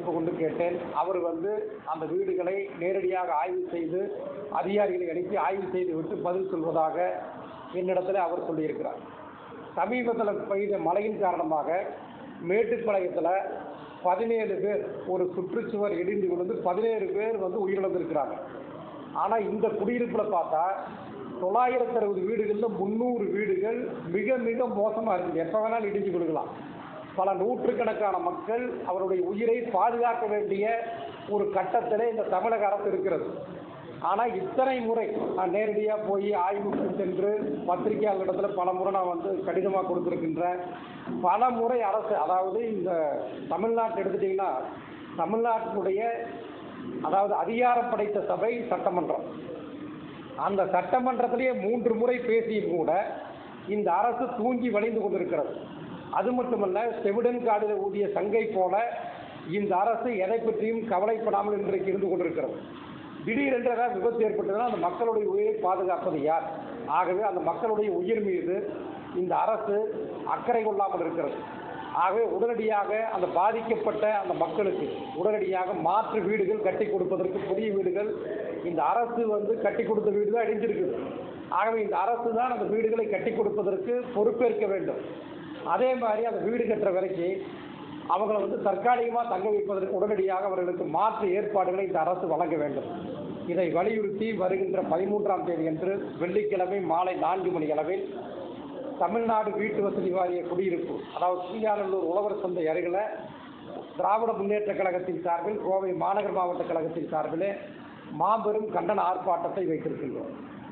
தொடர்பு கொண்டு கேட்டேன் அவர் வந்து அந்த வீடுகளை நேரடியாக ஆய்வு செய்து அதிகாரிகளை அனுப்பி ஆய்வு செய்து விட்டு பதில் சொல்வதாக என்னிடத்தில் அவர் சொல்லியிருக்கிறார் சமீபத்தில் பெய்த மழையின் காரணமாக மேட்டுப்பாளையத்தில் பதினேழு பேர் ஒரு சுற்றுச்சுவர் இடிந்து விழுந்து பதினேழு பேர் வந்து உயிரிழந்திருக்கிறாங்க ஆனால் இந்த குடியிருப்பில் பார்த்தா தொள்ளாயிரத்தி அறுபது வீடுகளில் முந்நூறு வீடுகள் மிக மிக மோசமாக இருக்குது எப்போ வேணாலும் இடிஞ்சு விழுகலாம் பல நூற்றுக்கணக்கான மக்கள் அவருடைய உயிரை பாதுகாக்க வேண்டிய ஒரு கட்டத்திலே இந்த தமிழக அரசு இருக்கிறது ஆனால் இத்தனை முறை நான் நேரடியாக போய் ஆய்வுக்கு சென்று பத்திரிகையாளர்களிடத்தில் பல முறை நான் வந்து கடிதமாக கொடுத்துருக்கின்றேன் பல முறை அரசு அதாவது இந்த தமிழ்நாட்டை எடுத்துட்டிங்கன்னா தமிழ்நாட்டினுடைய அதாவது அதிகாரம் படைத்த சபை சட்டமன்றம் அந்த சட்டமன்றத்திலேயே மூன்று முறை பேசியும் கூட இந்த அரசு தூங்கி வழிந்து கொண்டிருக்கிறது அது மட்டுமல்ல செவிடன் காடில் ஊதிய சங்கை போல இந்த அரசு எதை பற்றியும் கவலைப்படாமல் இன்றைக்கு இருந்து கொண்டிருக்கிறது திடீரென்று ஏதாவது விபத்து ஏற்பட்டதுன்னா அந்த மக்களுடைய உயிரை பாதுகாப்பது யார் ஆகவே அந்த மக்களுடைய உயிர் மீது இந்த அரசு அக்கறை கொள்ளாமல் இருக்கிறது ஆகவே உடனடியாக அந்த பாதிக்கப்பட்ட அந்த மக்களுக்கு உடனடியாக மாற்று வீடுகள் கட்டி கொடுப்பதற்கு புதிய வீடுகள் இந்த அரசு வந்து கட்டி கொடுத்த வீடு தான் அழிஞ்சிருக்குது ஆகவே இந்த அரசு தான் அந்த வீடுகளை கட்டி கொடுப்பதற்கு பொறுப்பேற்க வேண்டும் அதே மாதிரி அந்த வீடு கட்டுற வரைக்கும் அவங்களை வந்து தற்காலிகமாக தங்க வைப்பதற்கு உடனடியாக அவர்களுக்கு மாற்று ஏற்பாடுகளை இந்த அரசு வழங்க வேண்டும் இதை வலியுறுத்தி வருகின்ற பதிமூன்றாம் தேதி அன்று வெள்ளிக்கிழமை மாலை நான்கு மணி அளவில் தமிழ்நாடு வீட்டு வசதி வாரிய குடியிருப்பு அதாவது சிங்காநல்லூர் உழவர் சந்தை அருகில் திராவிட முன்னேற்ற கழகத்தின் சார்பில் கோவை மாநகர் மாவட்ட கழகத்தின் சார்பில் மாபெரும் கண்டன ஆர்ப்பாட்டத்தை வைத்திருக்கின்றோம்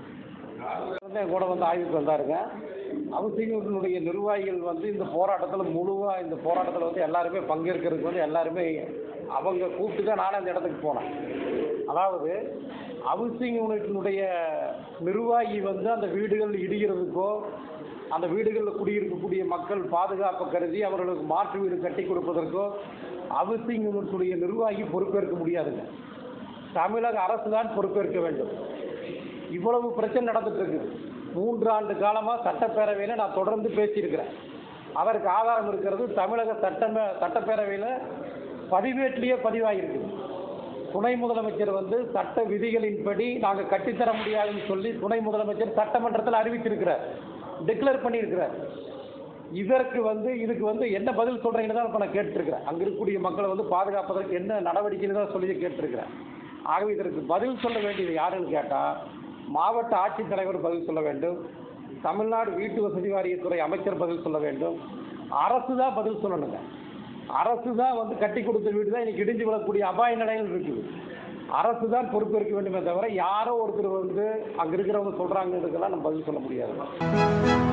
வந்து என் கூட வந்து ஆய்வுக்கு வந்தாருங்க அவசியங்களுடைய நிர்வாகிகள் வந்து இந்த போராட்டத்தில் முழுவாக இந்த போராட்டத்தில் வந்து எல்லாருமே பங்கேற்கிறதுக்கு வந்து எல்லாருமே அவங்க கூப்பிட்டு தான் நானே அந்த இடத்துக்கு போனேன் அதாவது ஹவுசிங் யூனிட்டினுடைய நிர்வாகி வந்து அந்த வீடுகள் இடிகிறதுக்கோ அந்த வீடுகளில் குடியிருக்கக்கூடிய மக்கள் பாதுகாப்பு கருதி அவர்களுக்கு மாற்று வீடு கட்டி கொடுப்பதற்கோ ஹவுசிங் யூனிட்டுடைய நிர்வாகி பொறுப்பேற்க முடியாதுங்க தமிழக அரசு தான் பொறுப்பேற்க வேண்டும் இவ்வளவு பிரச்சனை நடந்துட்டு இருக்குது மூன்று ஆண்டு காலமாக சட்டப்பேரவையில் நான் தொடர்ந்து பேசியிருக்கிறேன் அதற்கு ஆதாரம் இருக்கிறது தமிழக சட்டமே சட்டப்பேரவையில் பதிவேட்டிலேயே பதிவாகியிருக்குது துணை முதலமைச்சர் வந்து சட்ட விதிகளின்படி நாங்கள் கட்டித்தர முடியாதுன்னு சொல்லி துணை முதலமைச்சர் சட்டமன்றத்தில் அறிவிச்சிருக்கிறார் டிக்ளேர் பண்ணியிருக்கிறார் இதற்கு வந்து இதுக்கு வந்து என்ன பதில் சொல்கிறீங்கன்னு தான் இப்போ நான் கேட்டிருக்கிறேன் அங்கே இருக்கக்கூடிய மக்களை வந்து பாதுகாப்பதற்கு என்ன நடவடிக்கைன்னு தான் சொல்லி கேட்டிருக்கிறேன் ஆகவே இதற்கு பதில் சொல்ல வேண்டியது யாருன்னு கேட்டால் மாவட்ட ஆட்சித்தலைவர் பதில் சொல்ல வேண்டும் தமிழ்நாடு வீட்டு வசதி வாரியத்துறை அமைச்சர் பதில் சொல்ல வேண்டும் அரசு தான் பதில் சொல்லணுங்க அரசு தான் வந்து கட்டி கொடுத்த வீடு தான் இன்னைக்கு இடிஞ்சு விழக்கூடிய அபாய நிலையில் இருக்குது அரசு தான் பொறுப்பேற்க வேண்டுமே தவிர யாரோ ஒருத்தர் வந்து அங்கே இருக்கிறவங்க சொல்கிறாங்கிறதுக்கெல்லாம் நம்ம பதில் சொல்ல முடியாது